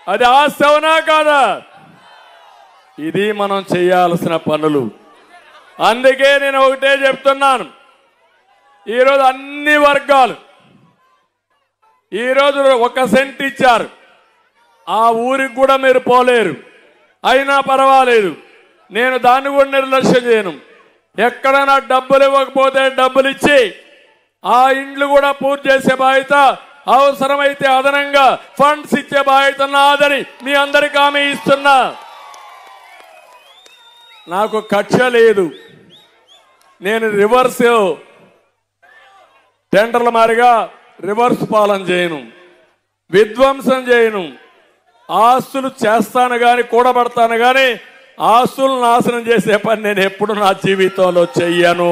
అది ఆస్తి అవునా కాదా ఇది మనం చేయాల్సిన పనులు అందుకే నేను ఒకటే చెప్తున్నాను ఈరోజు అన్ని వర్గాలు ఈరోజు ఒక సెంట్ ఇచ్చారు ఆ ఊరికి కూడా మీరు పోలేరు అయినా పర్వాలేదు నేను దాన్ని కూడా నిర్లక్ష్యం చేయను ఎక్కడైనా డబ్బులు ఇవ్వకపోతే డబ్బులు ఇచ్చి ఆ ఇండ్లు కూడా పూర్తి చేసే బాధ్యత అవసరమైతే అదనంగా ఫండ్స్ ఇచ్చే బాధ్యత నాదని మీ అందరికీ హామీ ఇస్తున్నా నాకు కక్ష లేదు నేను రివర్స్ టెండర్ల మారిగా రివర్స్ పాలన చేయను విధ్వంసం చేయను ఆస్తులు చేస్తాను గాని కూడబడతాను గాని ఆస్తులు నాశనం చేసే పని నేను ఎప్పుడు నా జీవితంలో చెయ్యను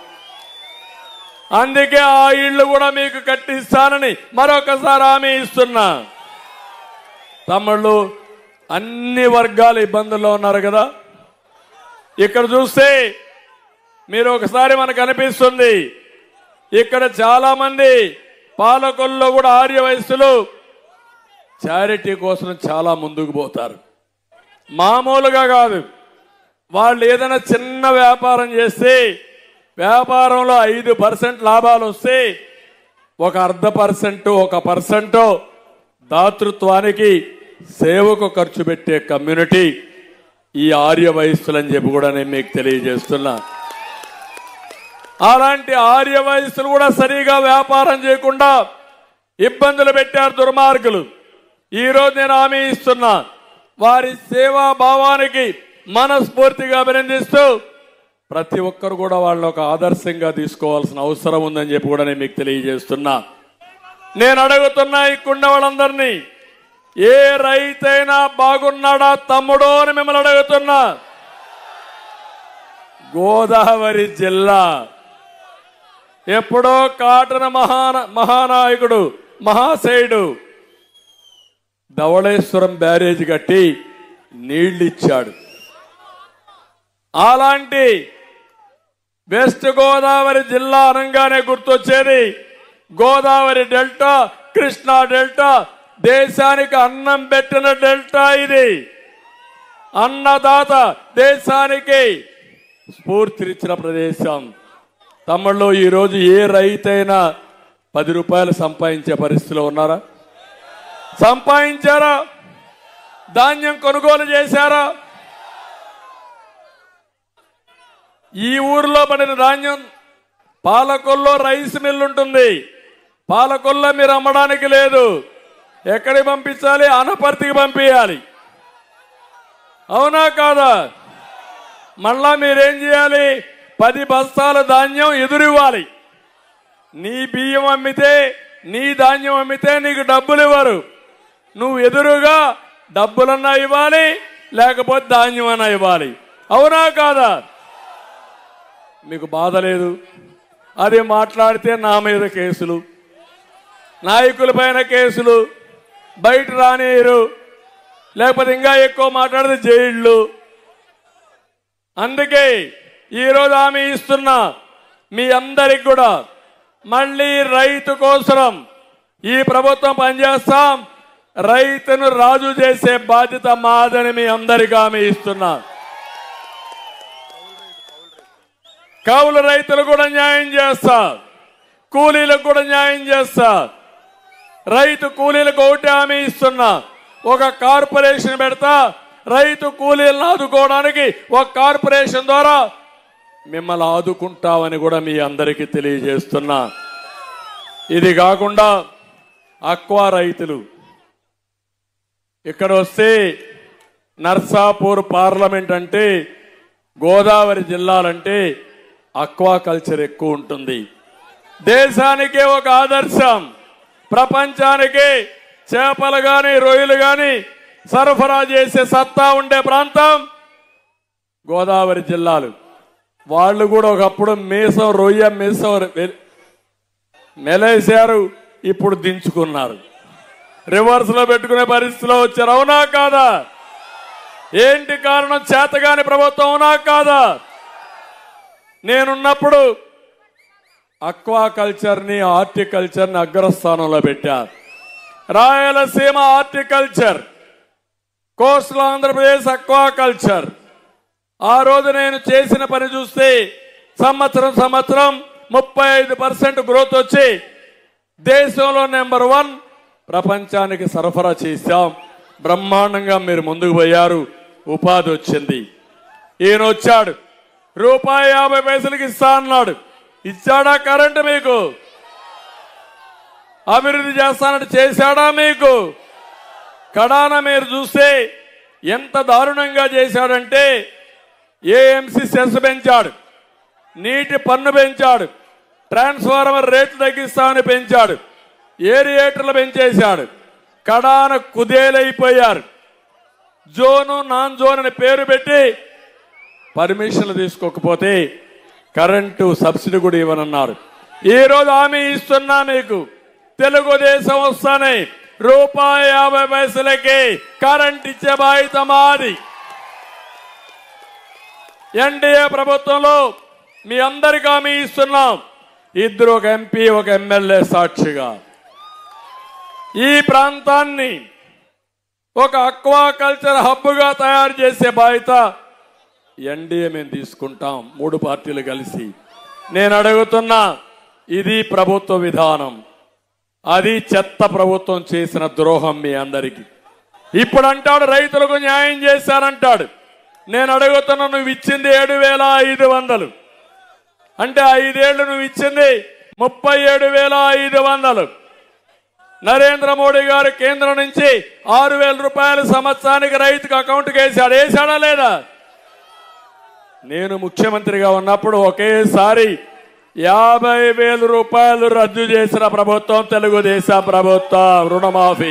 అందుకే ఆ ఇళ్ళు కూడా మీకు కట్టిస్తానని మరొకసారి హామీ ఇస్తున్నా తమ్ముళ్ళు అన్ని వర్గాల ఇబ్బందుల్లో ఉన్నారు కదా ఇక్కడ చూస్తే మీరు ఒకసారి మనకు అనిపిస్తుంది ఇక్కడ చాలా మంది పాలకుల్లో కూడా ఆర్య వయస్సులు చారిటీ కోసం చాలా ముందుకు పోతారు మామూలుగా కాదు వాళ్ళు ఏదైనా చిన్న వ్యాపారం చేస్తే వ్యాపారంలో ఐదు పర్సెంట్ లాభాలు వస్తే ఒక అర్ధ పర్సెంట్ ఒక పర్సెంట్ దాతృత్వానికి సేవకు ఖర్చు పెట్టే కమ్యూనిటీ ఈ ఆర్య వయస్సులని చెప్పి కూడా నేను మీకు తెలియజేస్తున్నా అలాంటి ఆర్య వయస్సులు కూడా సరిగా వ్యాపారం చేయకుండా ఇబ్బందులు పెట్టారు దుర్మార్గులు ఈ రోజు నేను హామీ ఇస్తున్నా వారి సేవా భావానికి మనస్ఫూర్తిగా అభినందిస్తూ ప్రతి ఒక్కరు కూడా వాళ్ళని ఒక ఆదర్శంగా తీసుకోవాల్సిన అవసరం ఉందని చెప్పి కూడా నేను మీకు తెలియజేస్తున్నా నేను అడుగుతున్నా ఇక్కడున్న వాళ్ళందరినీ ఏ రైతైనా బాగున్నాడా తమ్ముడో అని మిమ్మల్ని అడుగుతున్నా గోదావరి జిల్లా ఎప్పుడో కాటన మహాన మహానాయకుడు మహాశయుడు ధవళేశ్వరం బ్యారేజ్ కట్టి నీళ్ళిచ్చాడు అలాంటి వెస్ట్ గోదావరి జిల్లా అనగానే గుర్తొచ్చేది గోదావరి డెల్టా కృష్ణా డెల్టా దేశానికి అన్నం పెట్టిన డెల్టా ఇది అన్నదాత దేశానికి స్ఫూర్తినిచ్చిన ప్రదేశం తమ్ముళ్ళు ఈరోజు ఏ రైతైనా పది రూపాయలు సంపాదించే పరిస్థితిలో ఉన్నారా సంపాదించారా ధాన్యం కొనుగోలు చేశారా ఈ ఊర్లో పడిన ధాన్యం పాలకొల్లో రైస్ మిల్ ఉంటుంది పాలకొల్లో మీరు అమ్మడానికి లేదు ఎక్కడికి పంపించాలి అనపర్తికి పంపించాలి అవునా కాదా మళ్ళా మీరేం చేయాలి పది బస్తాల ధాన్యం ఎదురివ్వాలి నీ బియ్యం అమ్మితే నీ ధాన్యం అమ్మితే నీకు డబ్బులు ఇవ్వరు నువ్వు ఎదురుగా డబ్బులన్నా ఇవ్వాలి లేకపోతే ధాన్యం అన్నా ఇవ్వాలి అవునా కాదా మీకు బాధ లేదు అది మాట్లాడితే నా మీద కేసులు నాయకుల పైన కేసులు బయట రానియరు లేకపోతే ఇంకా ఎక్కువ మాట్లాడితే జైళ్ళు అందుకే ఈరోజు ఆమె ఇస్తున్నా మీ అందరికి కూడా మళ్ళీ రైతు కోసం ఈ ప్రభుత్వం పనిచేస్తాం రైతును రాజు చేసే బాధ్యత మాదని మీ అందరికీ ఆమె ఇస్తున్నా కౌలు రైతులు కూడా న్యాయం చేస్తా కూలీలకు కూడా న్యాయం చేస్తా రైతు కూలీలకు ఒకటి హామీ ఇస్తున్నా ఒక కార్పొరేషన్ పెడతా రైతు కూలీలను ఆదుకోవడానికి ఒక కార్పొరేషన్ ద్వారా మిమ్మల్ని ఆదుకుంటామని కూడా మీ అందరికీ తెలియజేస్తున్నా ఇది కాకుండా అక్వా రైతులు ఇక్కడ వస్తే నర్సాపూర్ పార్లమెంట్ అంటే గోదావరి జిల్లాలంటే అక్వా కల్చర్ ఎక్కువ ఉంటుంది దేశానికే ఒక ఆదర్శం ప్రపంచానికి చేపలు గాని రొయ్యలు గాని సరఫరా చేసే సత్తా ఉండే ప్రాంతం గోదావరి జిల్లాలు వాళ్ళు కూడా ఒకప్పుడు మీసం రొయ్య మీసం వె- మెలేశారు ఇప్పుడు దించుకున్నారు రివర్స్ లో పెట్టుకునే పరిస్థితిలో వచ్చారు అవునా కాదా ఏంటి కారణం చేతగాని ప్రభుత్వం అవునా కాదా నేనున్నప్పుడు అక్వా కల్చర్ని హార్టికల్చర్ని అగ్రస్థానంలో పెట్టారు Rayalaseema horticulture coastal Andhra Pradesh aquaculture ఆ రోజు నేను చేసిన పని చూస్తే సంవత్సరం సంవత్సరం ముప్పై ఐదు పర్సెంట్ గ్రోత్ వచ్చి దేశంలో నెంబర్ వన్ ప్రపంచానికి సరఫరా చేశాం బ్రహ్మాండంగా మీరు ముందుకు పోయారు ఉపాధి వచ్చింది ఈయన వచ్చాడు రూపాయి యాభై పైసలకి ఇస్తా అన్నాడు ఇచ్చాడా కరెంటు మీకు అభివృద్ధి చేస్తానంటే చేశాడా మీకు కడాన మీరు చూస్తే ఎంత దారుణంగా చేశాడంటే ఏఎంసీ సెస్ పెంచాడు నీటి పన్ను పెంచాడు ట్రాన్స్ఫార్మర్ రేట్లు తగ్గిస్తామని పెంచాడు ఏరియేటర్లు పెంచేశాడు కడాన కుదేలైపోయారు జోను నాన్ జోన్ అని పేరు పెట్టి పర్మిషన్లు తీసుకోకపోతే కరెంటు సబ్సిడీ కూడా ఇవ్వనన్నారు ఈ రోజు హామీ ఇస్తున్నా మీకు తెలుగుదేశం వస్తానే రూపాయి యాభై పైసలకి కరెంట్ ఇచ్చే బాధ్యత మాది ఎన్డీఏ ప్రభుత్వంలో మీ అందరికీ హామీ ఇస్తున్నాం ఇద్దరు ఒక ఎంపీ ఒక ఎమ్మెల్యే సాక్షిగా ఈ ప్రాంతాన్ని ఒక అక్వా కల్చర్ హబ్గా తయారు చేసే బాధ్యత ఎన్డీఏ మేము తీసుకుంటాం మూడు పార్టీలు కలిసి నేను అడుగుతున్నా ఇది ప్రభుత్వ విధానం అది చెత్త ప్రభుత్వం చేసిన ద్రోహం మీ అందరికి ఇప్పుడు అంటాడు రైతులకు న్యాయం చేశారంటాడు నేను అడుగుతున్నా నువ్వు ఇచ్చింది ఏడు వేల ఐదు వందలు అంటే ఐదేళ్లు నువ్వు ఇచ్చింది ముప్పై ఏడు వేల ఐదు వందలు నరేంద్ర మోడీ గారు కేంద్రం నుంచి ఆరు వేల రూపాయలు సంవత్సరానికి రైతుకు అకౌంట్కి వేశాడు వేశాడా లేదా నేను ముఖ్యమంత్రిగా ఉన్నప్పుడు ఒకేసారి యాభై వేల రూపాయలు రద్దు చేసిన ప్రభుత్వం తెలుగుదేశం ప్రభుత్వం రుణమాఫీ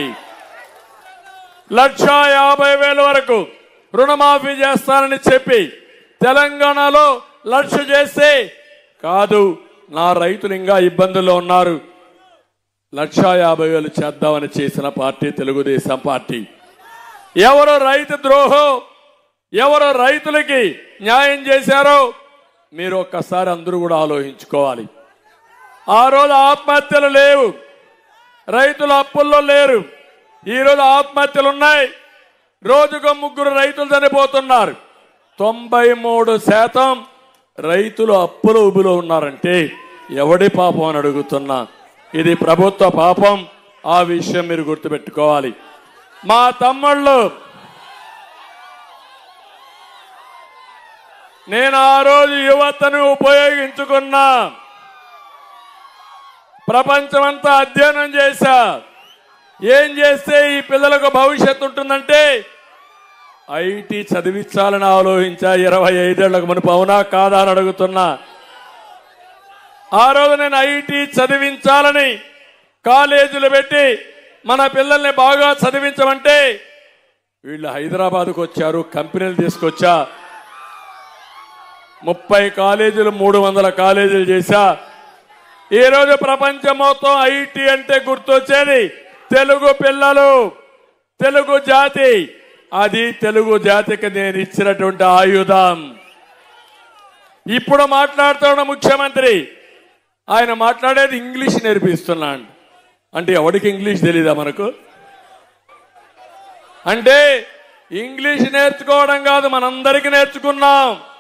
లక్ష యాభై వేల వరకు రుణమాఫీ చేస్తానని చెప్పి తెలంగాణలో లక్ష చేస్తే కాదు నా రైతులు ఇంకా ఇబ్బందుల్లో ఉన్నారు లక్ష యాభై వేలు చేద్దామని చేసిన పార్టీ తెలుగుదేశం పార్టీ ఎవరు రైతు ద్రోహం ఎవరు రైతులకి న్యాయం చేశారో మీరు ఒక్కసారి అందరూ కూడా ఆలోచించుకోవాలి ఆ రోజు ఆత్మహత్యలు లేవు రైతులు అప్పుల్లో లేరు ఈ రోజు ఆత్మహత్యలు ఉన్నాయి రోజుకు ముగ్గురు రైతులు చనిపోతున్నారు తొంభై మూడు శాతం రైతులు అప్పుల ఉబులో ఉన్నారంటే ఎవడి పాపం అని అడుగుతున్నా ఇది ప్రభుత్వ పాపం ఆ విషయం మీరు గుర్తుపెట్టుకోవాలి మా తమ్ముళ్ళు నేను ఆ రోజు యువతను ఉపయోగించుకున్నా ప్రపంచమంతా అధ్యయనం చేశా ఏం చేస్తే ఈ పిల్లలకు భవిష్యత్తు ఉంటుందంటే ఐటీ చదివించాలని ఆలోచించా ఇరవై ఐదేళ్లకు మునుపు అవునా కాదా అని అడుగుతున్నా ఆ రోజు నేను ఐటీ చదివించాలని కాలేజీలు పెట్టి మన పిల్లల్ని బాగా చదివించమంటే వీళ్ళు హైదరాబాద్కు వచ్చారు కంపెనీలు తీసుకొచ్చా ముప్పై కాలేజీలు మూడు వందల కాలేజీలు చేశా ఈ రోజు ప్రపంచం మొత్తం ఐటీ అంటే గుర్తొచ్చేది తెలుగు పిల్లలు తెలుగు జాతి అది తెలుగు జాతికి నేను ఇచ్చినటువంటి ఆయుధం ఇప్పుడు మాట్లాడుతున్న ముఖ్యమంత్రి ఆయన మాట్లాడేది ఇంగ్లీష్ నేర్పిస్తున్నాడు అంటే ఎవడికి ఇంగ్లీష్ తెలీదా మనకు అంటే ఇంగ్లీష్ నేర్చుకోవడం కాదు మనందరికీ నేర్చుకున్నాం